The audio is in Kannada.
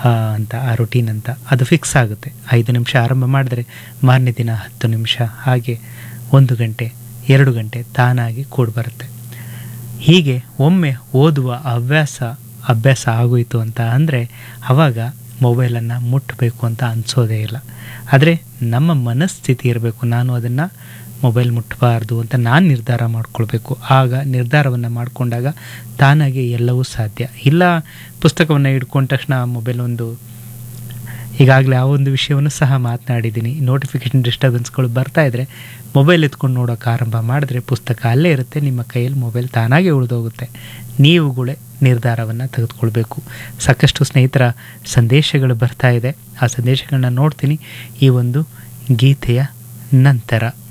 ಆ, ಅಂತ ಆ ರುಟೀನ್ ಅಂತ ಅದು ಫಿಕ್ಸ್ ಆಗುತ್ತೆ ಐದು ನಿಮಿಷ ಆರಂಭ ಮಾಡಿದ್ರೆ ಮಾರನೇ ದಿನ ಹತ್ತು ನಿಮಿಷ ಹಾಗೆ ಒಂದು ಗಂಟೆ ಎರಡು ಗಂಟೆ ತಾನಾಗಿ ಕೂಡಿ ಬರುತ್ತೆ ಹೀಗೆ ಒಮ್ಮೆ ಓದುವ ಹವ್ಯಾಸ ಅಭ್ಯಾಸ ಆಗೋಯಿತು ಅಂತ ಅಂದರೆ ಆವಾಗ ಮೊಬೈಲನ್ನು ಮುಟ್ಟಬೇಕು ಅಂತ ಅನಿಸೋದೇ ಇಲ್ಲ ಆದರೆ ನಮ್ಮ ಮನಸ್ಥಿತಿ ಇರಬೇಕು ನಾನು ಅದನ್ನು ಮೊಬೈಲ್ ಮುಟ್ಟಬಾರ್ದು ಅಂತ ನಾನು ನಿರ್ಧಾರ ಮಾಡ್ಕೊಳ್ಬೇಕು ಆಗ ನಿರ್ಧಾರವನ್ನು ಮಾಡಿಕೊಂಡಾಗ ತಾನಾಗೆ ಎಲ್ಲವೂ ಸಾಧ್ಯ ಇಲ್ಲ ಪುಸ್ತಕವನ್ನು ಹಿಡ್ಕೊಂಡ ತಕ್ಷಣ ಮೊಬೈಲ್ ಒಂದು ಈಗಾಗಲೇ ಆ ಒಂದು ವಿಷಯವನ್ನು ಸಹ ಮಾತನಾಡಿದ್ದೀನಿ ನೋಟಿಫಿಕೇಷನ್ ಡಿಸ್ಟರ್ಬೆನ್ಸ್ಗಳು ಬರ್ತಾ ಇದ್ದರೆ ಮೊಬೈಲ್ ಎತ್ಕೊಂಡು ನೋಡೋಕೆ ಆರಂಭ ಮಾಡಿದ್ರೆ ಪುಸ್ತಕ ಅಲ್ಲೇ ಇರುತ್ತೆ ನಿಮ್ಮ ಕೈಯಲ್ಲಿ ಮೊಬೈಲ್ ತಾನಾಗೆ ಉಳಿದೋಗುತ್ತೆ ನೀವುಗಳೇ ನಿರ್ಧಾರವನ್ನು ತೆಗೆದುಕೊಳ್ಬೇಕು ಸಾಕಷ್ಟು ಸ್ನೇಹಿತರ ಸಂದೇಶಗಳು ಬರ್ತಾ ಇದೆ ಆ ಸಂದೇಶಗಳನ್ನ ನೋಡ್ತೀನಿ ಈ ಒಂದು ಗೀತೆಯ ನಂತರ